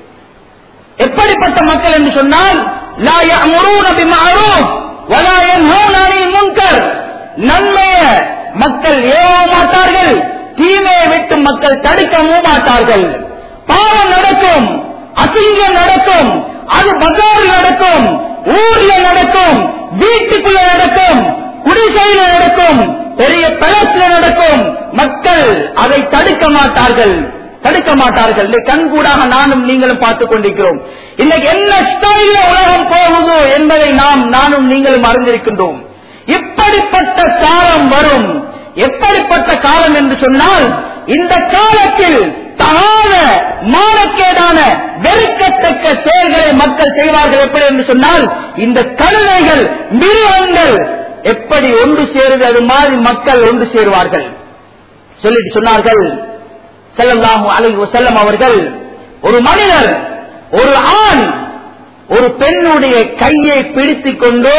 எப்படிப்பட்ட மக்கள் என்று சொன்னால் லா يأمرون بمعروف ولا ينهون عن المنكر நன்மைய மக்கள் ஏவ மாட்டார்கள் தீமையை விட்டு மக்கள் தடுக்கவும் மாட்டார்கள் பாவம் நடக்கும் அசிங்கம் நடக்கும் அது பஜாரில் நடக்கும் ஊர்ல நடக்கும் வீட்டுக்குள்ள நடக்கும் குடிசையில நடக்கும் பெரிய பலத்துல நடக்கும் மக்கள் அதை தடுக்க மாட்டார்கள் தடுக்க மாட்டார்கள் இந்த கண்கூடாக நானும் நீங்களும் பார்த்துக் கொண்டிருக்கிறோம் இன்னைக்கு என்ன ஸ்டைல உலகம் போகுதோ என்பதை நாம் நானும் நீங்களும் அறிந்திருக்கின்றோம் இப்படிப்பட்ட காலம் வரும் எப்படிப்பட்ட காலம் என்று சொன்னால் இந்த காலத்தில் தகாத மானக்கேடான வெறுக்கத்தக்க செயல்களை மக்கள் செய்வார்கள் எப்படி என்று சொன்னால் இந்த கழுதைகள் மிருகங்கள் எப்படி ஒன்று சேருது அது மாதிரி மக்கள் ஒன்று சேருவார்கள் சொல்லிட்டு சொன்னார்கள் செல்லல்லாஹு அலைஹி வஸல்லம் அவர்கள் ஒரு மனிதர் ஒரு ஆண் ஒரு பெண்ணுடைய கையை பிடித்துக் கொண்டு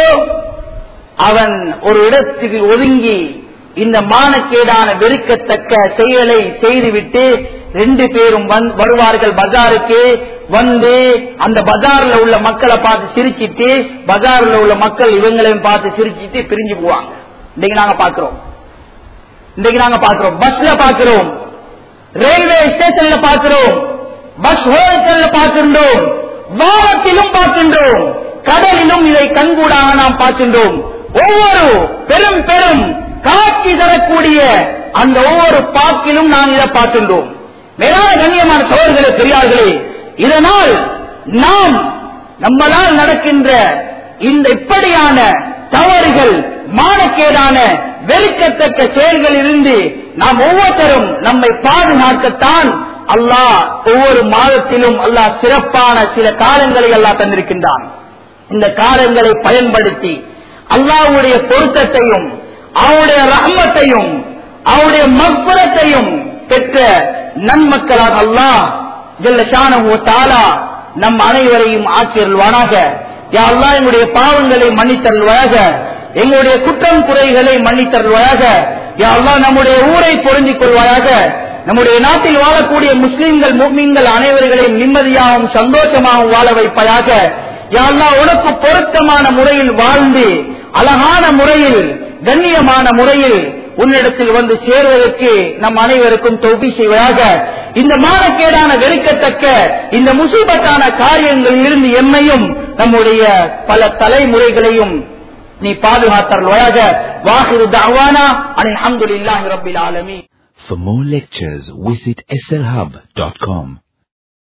அவன் ஒரு இடத்துக்கு ஒதுங்கி இந்த மானக்கேடான வெறுக்கத்தக்க செயலை செய்துவிட்டு ரெண்டு பேரும் வந்து- வருவார்கள் பஜாருக்கு வந்து அந்த பஜார்ல உள்ள மக்களை பார்த்து சிரிச்சிட்டு பஜார்ல உள்ள மக்கள் இவங்களையும் பார்த்து சிரிச்சிட்டு பிரிஞ்சு போவாங்க இன்னைக்கு நாங்க பாக்குறோம் இன்னைக்கு நாங்க பாக்குறோம் பஸ்ல பாக்குறோம் ரயில்வே ஸ்டேஷன்ல பார்க்கிறோம் பஸ் ஹோட்டல்ல பார்க்கின்றோம் வானத்திலும் பார்க்கின்றோம் கடலிலும் இதை கண்கூடாக நாம் பார்க்கின்றோம் ஒவ்வொரு பெரும் பெரும் காட்சி தரக்கூடிய அந்த ஒவ்வொரு பாக்கிலும் நாம் இதை பார்க்கின்றோம் மேலான கண்ணியமான சோழர்களே பெரியார்களே இதனால் நாம் நம்மளால் நடக்கின்ற இந்த இப்படியான தவறுகள் மானக்கேடான வெறுக்கத்தக்க செயல்களிலிருந்து நாம் ஒவ்வொருத்தரும் நம்மை பாதுகாக்கத்தான் அல்லாஹ் ஒவ்வொரு மாதத்திலும் அல்லாஹ் சிறப்பான சில காலங்களை அல்லாஹ் தந்திருக்கின்றான் இந்த காலங்களை பயன்படுத்தி அல்லாஹ்வுடைய பொருத்தத்தையும் அவருடைய ரஹ்மத்தையும் அவருடைய மக்குரத்தையும் பெற்ற நன்மக்களாக அல்லாஹ் ஜல்லஷானஹு வ தஆலா நம் அனைவரையும் ஆக்கியருள்வானாக யா அல்லாஹ் எங்களுடைய பாவங்களை மன்னித்தருள்வாயாக எங்களுடைய குற்றம் குறைகளை மன்னித்தருள்வாயாக யா அல்லாஹ் நம்முடைய ஊரை பொருந்திக் கொள்வாயாக நம்முடைய நாட்டில் வாழக்கூடிய முஸ்லிம்கள் முஸ்லிம்கள் அனைவர்களையும் நிம்மதியாகவும் சந்தோஷமாகவும் வாழ வைப்பாயாக யா அல்லாஹ் உனக்கு பொருத்தமான முறையில் வாழ்ந்து அழகான முறையில் கண்ணியமான முறையில் உன்னிடத்தில் வந்து சேருவதற்கு நம் அனைவருக்கும் தொகுதி செய்வதாக இந்த மானக்கேடான வெறுக்கத்தக்க இந்த முசீபத்தான காரியங்களில் இருந்து எம்மையும் நம்முடைய பல தலைமுறைகளையும் நீ பாதுகாத்தருள்வாயாக வாஹிரு தவானா அனில் அஹமதுல்லாஹி ரபில் ஆலமீன் For more lectures, visit slhub.com.